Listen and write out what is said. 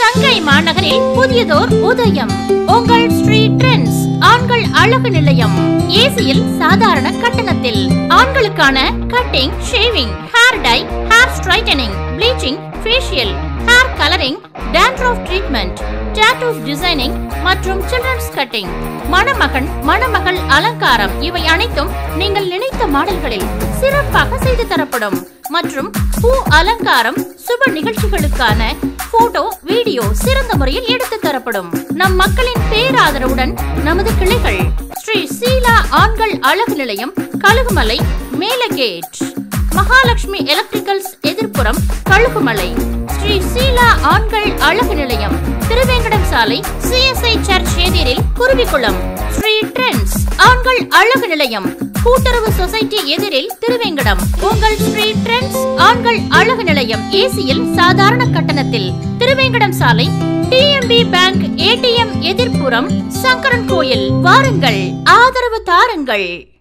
தஞ்சை மாநகரில் புதியதோர் உதயம் உங்கள் ஸ்ரீ ட்ரெண்ட்ஸ் ஆண்கள் அழகு நிலையம் ஏசியில் சாதாரண கட்டணத்தில் ஆண்களுக்கான cutting shaving hair dye hair straightening bleaching facial hair colouring dandruff treatment tattoos designing மற்றும் சில்ட்ரன்ஸ் கட்டிங் மணமகன் மணமகள் அலங்காரம் இவை அனைத்தும் நீங்கள் நினைத்த மாடல்களில் சிறப்பாக செய்து தரப்படும் மற்றும் பூ அலங்காரம் சுப நிகழ்ச்சிகளுக்கான போட்டோ வீடியோ சிறந்த முறையில் எடுத்து தரப்படும் நம் மக்களின் பேராதரவுடன் நமது கிளைகள் ஸ்ரீ சீலா ஆண்கள் அழகு நிலையம் கழுகுமலை மேலகேட் மகாலட்சுமி எலக்ட்ரிக்கல்ஸ் எதிர்ப்புறம் கழுகுமலை ஸ்ரீ சீலா ஆண்கள் அழகு நிலையம் திருவேங்கடம் சாலை சிஎஸ்ஐ சர்ச் எதிரில் குருவிக்குளம் ஸ்ரீ ட்ரெண்ட்ஸ் ஆண்கள் அழகு நிலையம் கூட்டுறவு சொசைட்டி எதிரில் திருவேங்கடம் உங்கள் ஸ்ரீ ட்ரெண்ட்ஸ் ஆண்கள் அழகு நிலையம் ஏசியில் சாதாரண கட்டணத்தில் திருவேங்கடம் சாலை டிஎம்பி பேங்க் ஏடிஎம் எதிர்ப்புறம் சங்கரன் கோயில் வாருங்கள் ஆதரவு தாருங்கள்